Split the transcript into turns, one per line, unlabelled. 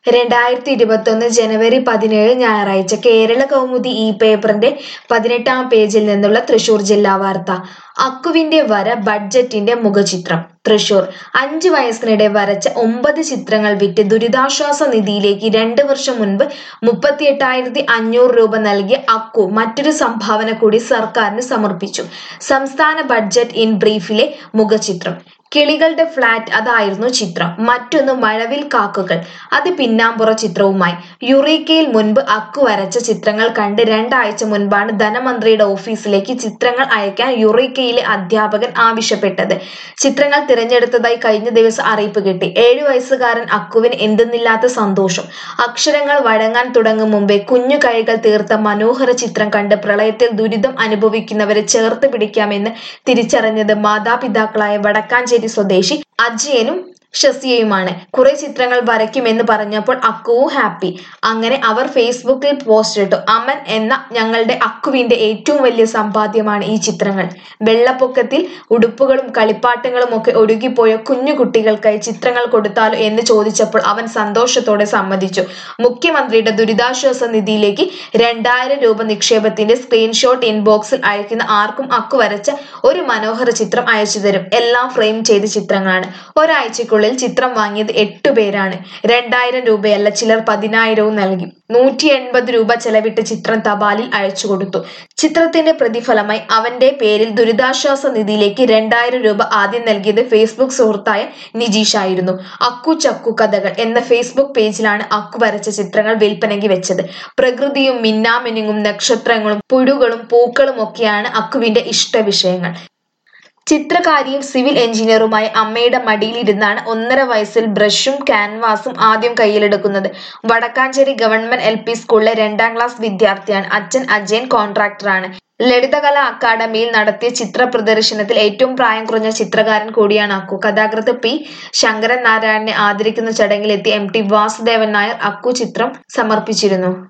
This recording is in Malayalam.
രണ്ടായിരത്തി ഇരുപത്തൊന്ന് ജനുവരി പതിനേഴ് ഞായറാഴ്ച കേരള കൗമുദി ഈ പേപ്പറിന്റെ പതിനെട്ടാം പേജിൽ നിന്നുള്ള തൃശൂർ ജില്ലാ വാർത്ത അക്കുവിന്റെ വര ബഡ്ജറ്റിന്റെ മുഖചിത്രം തൃശൂർ അഞ്ച് വയസ്സിനിടെ വരച്ച ഒമ്പത് ചിത്രങ്ങൾ വിറ്റ് ദുരിതാശ്വാസ നിധിയിലേക്ക് രണ്ട് വർഷം മുൻപ് മുപ്പത്തിയെട്ടായിരത്തി അഞ്ഞൂറ് രൂപ നൽകിയ അക്കു മറ്റൊരു സംഭാവന കൂടി സർക്കാരിന് സമർപ്പിച്ചു സംസ്ഥാന ബഡ്ജറ്റ് ഇൻ ബ്രീഫിലെ മുഖചിത്രം കിളികളുടെ ഫ്ലാറ്റ് അതായിരുന്നു ചിത്രം മറ്റൊന്ന് മഴവിൽ കാക്കുകൾ അത് പിന്നാമ്പുറ ചിത്രവുമായി യുറീക്കയിൽ മുൻപ് അക്കു വരച്ച ചിത്രങ്ങൾ കണ്ട് രണ്ടാഴ്ച മുൻപാണ് ധനമന്ത്രിയുടെ ഓഫീസിലേക്ക് ചിത്രങ്ങൾ അയക്കാൻ യുറീക്കയിലെ അധ്യാപകൻ ആവശ്യപ്പെട്ടത് ചിത്രങ്ങൾ തിരഞ്ഞെടുത്തതായി കഴിഞ്ഞ ദിവസം അറിയിപ്പ് കിട്ടി ഏഴു വയസ്സുകാരൻ അക്കുവിന് എന്തെന്നില്ലാത്ത സന്തോഷം അക്ഷരങ്ങൾ വഴങ്ങാൻ തുടങ്ങും മുമ്പേ കുഞ്ഞു കൈകൾ തീർത്ത മനോഹര ചിത്രം കണ്ട് പ്രളയത്തിൽ ദുരിതം അനുഭവിക്കുന്നവരെ ചേർത്ത് പിടിക്കാമെന്ന് തിരിച്ചറിഞ്ഞത് മാതാപിതാക്കളായ വടക്കാഞ്ചേരി സ്വദേശി അജയനും ഷസിയയുമാണ് കുറെ ചിത്രങ്ങൾ വരയ്ക്കുമെന്ന് പറഞ്ഞപ്പോൾ അക്കുവും ഹാപ്പി അങ്ങനെ അവർ ഫേസ്ബുക്കിൽ പോസ്റ്റ് ഇട്ടു അമൻ എന്ന ഞങ്ങളുടെ അക്കുവിന്റെ ഏറ്റവും വലിയ സമ്പാദ്യമാണ് ഈ ചിത്രങ്ങൾ വെള്ളപ്പൊക്കത്തിൽ ഉടുപ്പുകളും കളിപ്പാട്ടങ്ങളും ഒക്കെ ഒഴുകിപ്പോയ കുഞ്ഞു കുട്ടികൾക്കായി ചിത്രങ്ങൾ കൊടുത്താലോ എന്ന് ചോദിച്ചപ്പോൾ അവൻ സന്തോഷത്തോടെ സമ്മതിച്ചു മുഖ്യമന്ത്രിയുടെ ദുരിതാശ്വാസ നിധിയിലേക്ക് രണ്ടായിരം രൂപ നിക്ഷേപത്തിന്റെ സ്ക്രീൻഷോട്ട് ഇൻബോക്സിൽ അയക്കുന്ന ആർക്കും അക്കു വരച്ച ഒരു മനോഹര ചിത്രം അയച്ചു തരും എല്ലാം ഫ്രെയിം ചെയ്ത ചിത്രങ്ങളാണ് ഒരാഴ്ചക്കുള്ളിൽ ചിത്രം വാങ്ങിയത് എട്ടു പേരാണ് രണ്ടായിരം രൂപയല്ല ചിലർ പതിനായിരവും നൽകി നൂറ്റി എൺപത് രൂപ ചെലവിട്ട് ചിത്രം തപാലിൽ അയച്ചു കൊടുത്തു ചിത്രത്തിന്റെ പ്രതിഫലമായി അവന്റെ പേരിൽ ദുരിതാശ്വാസ നിധിയിലേക്ക് രണ്ടായിരം രൂപ ആദ്യം നൽകിയത് ഫേസ്ബുക്ക് സുഹൃത്തായ നിജീഷ് ആയിരുന്നു അക്കു ചക്കു കഥകൾ എന്ന ഫേസ്ബുക്ക് പേജിലാണ് അക്കു വരച്ച ചിത്രങ്ങൾ വിൽപ്പനയ്ക്ക് വെച്ചത് പ്രകൃതിയും മിന്നാമിനുങ്ങും നക്ഷത്രങ്ങളും പുഴുകളും പൂക്കളും ഒക്കെയാണ് അക്കുവിന്റെ ഇഷ്ട വിഷയങ്ങൾ ചിത്രകാരിയും സിവിൽ എഞ്ചിനീയറുമായ അമ്മയുടെ മടിയിലിരുന്നാണ് ഒന്നര വയസ്സിൽ ബ്രഷും ക്യാൻവാസും ആദ്യം കയ്യിലെടുക്കുന്നത് വടക്കാഞ്ചേരി ഗവൺമെന്റ് എൽ പി സ്കൂളിലെ രണ്ടാം ക്ലാസ് വിദ്യാർത്ഥിയാണ് അച്ഛൻ അജയൻ കോൺട്രാക്ടറാണ് ലളിതകലാ അക്കാദമിയിൽ നടത്തിയ ചിത്ര പ്രദർശനത്തിൽ ഏറ്റവും പ്രായം കുറഞ്ഞ ചിത്രകാരൻ കൂടിയാണ് അക്കു കഥാകൃത്ത് പി ശങ്കരൻ നാരായണനെ ആദരിക്കുന്ന ചടങ്ങിലെത്തി എം ടി വാസുദേവൻ നായർ അക്കു ചിത്രം സമർപ്പിച്ചിരുന്നു